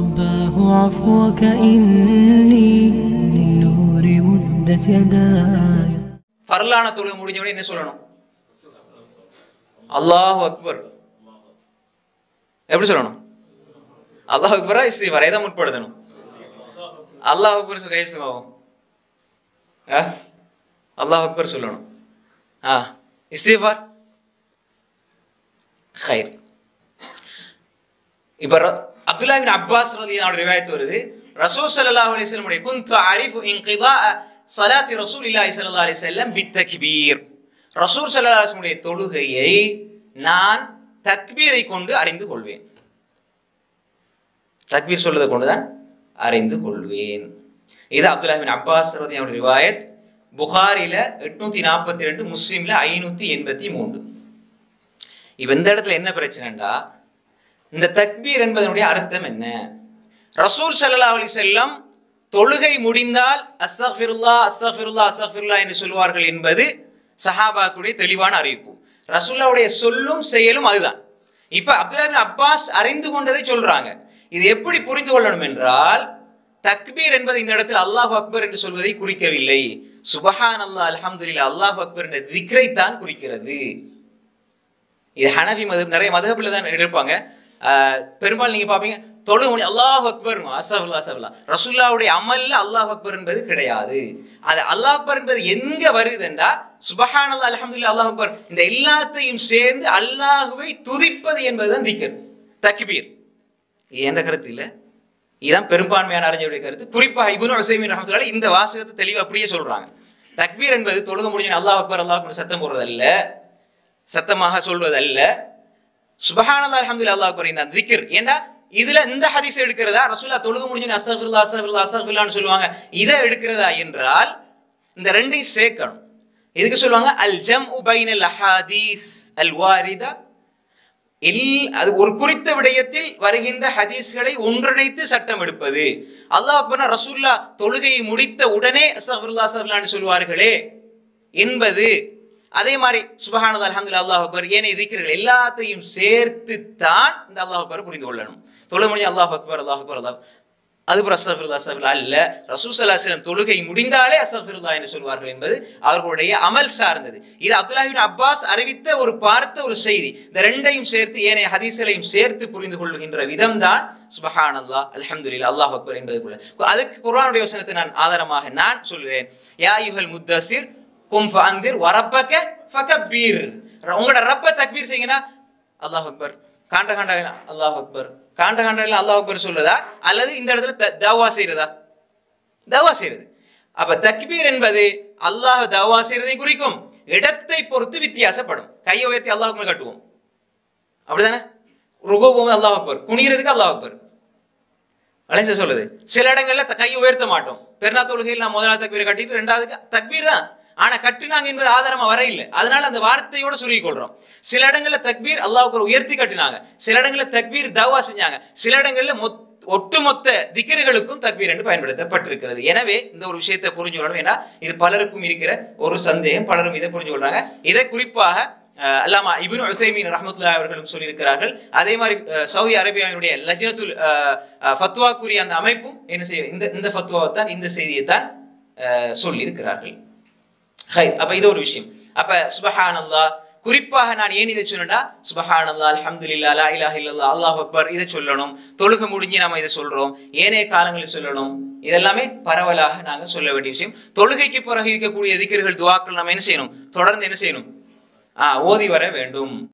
رباه عفوك إني للنور مدت يداي ஃபர்லான தொழுகை முடிஞ்ச உடனே என்ன சொல்லணும் அல்லாஹ் அக்பர் எப்படி சொல்லணும் அல்லாஹ் அக்பரா இஸ்திஃபார் எதை முற்படுத்தணும் அல்லாஹ் அக்பர் சொல்ல இஸ்திஃபாவும் அல்லாஹ் அக்பர் சொல்லணும் ஆ இஸ்திஃபார் ஹைர் இப்ப ர- அப்துல்லா பின் அப்பாஸ் ரலியல்லாஹு அன்ஹு ரிவாயத் வருது ரசூல் ஸல்லல்லாஹு அலைஹி வஸல்லம் உடைய குன்து அரிஃபு இன்கிதா ஸலாத்தி ரசூலில்லாஹி ஸல்லல்லாஹு அலைஹி வஸல்லம் பித்தக்பீர் ரசூல் ஸல்லல்லாஹு அலைஹி வஸல்லம் உடைய தொழுகையை நான் தக்பீரை கொண்டு அறிந்து கொள்வேன் தக்பீர் சொல்றதை கொண்டுதான் அறிந்து கொள்வேன் இது அப்துல்லா பின் அப்பாஸ் ரலியல்லாஹு ரிவாயத் புகாரில எட்நூத்தி நாற்பத்தி ரெண்டு முஸ்லீம்ல ஐநூத்தி எண்பத்தி மூன்று இப்ப இந்த இடத்துல என்ன பிரச்சனைடா இந்த தக்பீர் என்பதனுடைய அர்த்தம் என்ன ரசூல் ஸல்லல்லாஹு அலைஹி வஸல்லம் தொழுகை முடிந்தால் அஸ்தக்ஃபிருல்லா அஸ்தக்ஃபிருல்லா அஸ்தக்ஃபிருல்லா என்று சொல்வார்கள் என்பது சஹாபாக்குடைய தெளிவான அறிவிப்பு ரசூல்லாவுடைய சொல்லும் செயலும் அதுதான் இப்ப அப்துல்லா பின் அப்பாஸ் அறிந்து கொண்டதை சொல்றாங்க இது எப்படி புரிந்து கொள்ளணும் என்றால் தக்பீர் என்பது இந்த இடத்தில் அல்லாஹ் அக்பர் என்று சொல்வதை குறிக்கவில்லை சுபஹான் அல்லாஹ் அல்ஹம்துலில்லாஹ் அல்லாஹ் அக்பர் என்ற திக்ரை தான் குறிக்கிறது இது ஹனஃபி மதம் நிறைய மதகப்பில் தான் எடுப்பாங்க ஆஹ் பெரும்பாலும் நீங்க பாப்பீங்க தொழு மணி அல்லாஹ் அக்பர் அசஃபுல்லா அசஃபுல்லா ரசூல்லாவுடைய அமல்ல அல்லாஹ் அக்பர் என்பது கிடையாது அது அல்லாஹ் அக்பர் என்பது எங்க வருதுன்றா சுபஹான் அல்லா அல்ஹம்துலில்லாஹ் அல்லாஹ் அக்பர் இந்த எல்லாத்தையும் சேர்ந்து அல்லாஹுவை துதிப்பது என்பதுதான் திக்கர் தக்பீர் இது என்ற கருத்து இல்ல இதுதான் பெரும்பான்மையான அறிஞருடைய கருத்து குறிப்பாக இப்னு உசைமின் ரஹமத்துல்லாஹி இந்த வாசகத்தை தெளிவா அப்படியே சொல்றாங்க தக்பீர் என்பது தொழுக முடிஞ்ச அல்லாஹ் அக்பர் அல்லாஹ் அக்பர் சத்தம் போடுறதல்ல சத்தமாக சொல்வதல்ல சுபஹானல்லா அல்ஹம்துலில்லாஹ் அல்லாஹ் அக்பர் இந்த திக்ர் ஏன்னா இதுல இந்த ஹதீஸ் எடுக்கிறதா ரசூல்லா தொழுக முடிஞ்சு அஸ்தக்ஃபிருல்லாஹ் அஸ்தக்ஃபிருல்லாஹ் அஸ்தக்ஃபிருல்லாஹ்னு சொல்லுவாங்க இதை எடுக்கிறதா என்றால் இந்த ரெண்டையும் சேர்க்கணும் இதுக்கு சொல்லுவாங்க அல் ஜம்உ பைனல் அஹாதீஸ் அல் வாரிதா எல் அது ஒரு குறித்த விடயத்தில் வருகின்ற ஹதீஸ்களை ஒன்றிணைத்து சட்டம் எடுப்பது அல்லாஹ் அக்பர்னா ரசூல்லா தொழுகையை முடித்த உடனே அஸ்தக்ஃபிருல்லாஹ் அஸ்தக்ஃபிருல்லாஹ்னு சொல்வார்களே என்பது அதே மாதிரி சுபஹானது அல்ஹம்துலில்லாஹ் அல்லாஹ் அக்பர் ஏனைய திக்ர்கள் எல்லாத்தையும் சேர்த்து தான் இந்த அல்லாஹ் அக்பர் புரிந்து கொள்ளணும் தொழுகை முடிஞ்ச அல்லாஹ் அக்பர் அல்லாஹ் அக்பர் அல்லாஹ் அதுபுறம் அஸ்தஃபிருல்லா அஸ்தஃபிருல்லா அல்ல ரசூசல்லா செல்லம் தொழுகை முடிந்தாலே அஸ்தஃபிருல்லா என்று சொல்வார்கள் என்பது அவர்களுடைய அமல் சார்ந்தது இது அப்துல்லாஹிபின் அப்பாஸ் அறிவித்த ஒரு பார்த்த ஒரு செய்தி இந்த ரெண்டையும் சேர்த்து ஏனைய ஹதீஸ்களையும் சேர்த்து புரிந்து கொள்கின்ற விதம் தான் சுபஹானல்லா அல்ஹம்துலில்லாஹ் அல்லாஹ் அக்பர் என்பதுக்குள்ள அதுக்கு குர்ஆனுடைய வசனத்தை நான் ஆதாரமாக நான் சொல்கிறேன் யா யுஹல் முத்தசிர் கும் ஃபஅந்திர் வரப்பக ஃபகபீர் உங்களோட ரப்ப தக்பீர் செய்யுங்கன்னா அல்லாஹ் அக்பர் காண்ட காண்ட அல்லாஹ் அக்பர் காண்ட காண்ட அல்லாஹ் அக்பர் சொல்றதா அல்லது இந்த இடத்துல த- தவா செய்யறதா தவா செய்யறது அப்ப தக்பீர் என்பது அல்லாஹ் தவா செய்யறதை குறிக்கும் இடத்தை பொறுத்து வித்தியாசப்படும் கையை உயர்த்தி அல்லாஹ் அக்பர் கட்டுவோம் அப்படிதானே ருகோ போகும்போது அல்லாஹ் அக்பர் குனிகிறதுக்கு அல்லாஹ் அக்பர் அலைச சொல்லுது சில இடங்கள்ல த- கையை உயர்த்த மாட்டோம் பெருநா தொழுகையில் நான் முதலாவது தக்பீரை கட்டிட்டு ரெண்டாவது தக்பீர் தான் ஆனா கட்டினாங்க என்பது ஆதாரமா வர இல்லை அதனால அந்த வார்த்தையோட சுருகி கொள்றோம் சில இடங்கள்ல தக்பீர் அல்லாஹ்வுக்கு உயர்த்தி கட்டினாங்க சில இடங்கள்ல தக்பீர் தவா செஞ்சாங்க சில இடங்கள்ல மொத் ஒட்டுமொத்த திக்கிர்களுக்கும் தக்பீர் என்று பயன்படுத்தப்பட்டிருக்கிறது எனவே இந்த ஒரு விஷயத்தை புரிஞ்சு கொள்ளணும் ஏன்னா இது பலருக்கும் இருக்கிற ஒரு சந்தேகம் பலரும் இதை புரிஞ்சு கொள்றாங்க இதை குறிப்பாக அஹ், அல்லாமா இப்னு உசைமீன் ரஹ்மத்துல்லாஹி அவர்களும் சொல்லியிருக்கிறார்கள் அதே மாதிரி அஹ், சவுதி அரேபியாவினுடைய லஜ்னத்துல் அஹ், அஹ், ஃபத்வாக்குரிய அந்த அமைப்பும் என்ன செய்ய இந்த இந்த ஃபத்வாவை தான் இந்த செய்தியை தான் அஹ், சொல்லியிருக்கிறார்கள் ஹை அப்ப இது ஒரு விஷயம் அப்ப சுபஹானல்லா குறிப்பாக நான் ஏன் இதை சொன்னேன்னா சுபஹானல்லா அல்ஹம்துலில்லாஹ் லா இலாஹ இல்லல்லாஹ் அல்லாஹ் அக்பர் இதை சொல்லணும் தொழுகை முடிஞ்சு நாம இதை சொல்றோம் ஏனைய காலங்களில் சொல்லணும் இதெல்லாமே பரவலாக நாங்க சொல்ல வேண்டிய விஷயம் தொழுகைக்கு பிறகு இருக்கக்கூடிய திக்கர்கள் துவாக்கள் நம்ம என்ன செய்யணும் தொடர்ந்து என்ன செய்யணும் ஆஹ் ஓதி வர வேண்டும்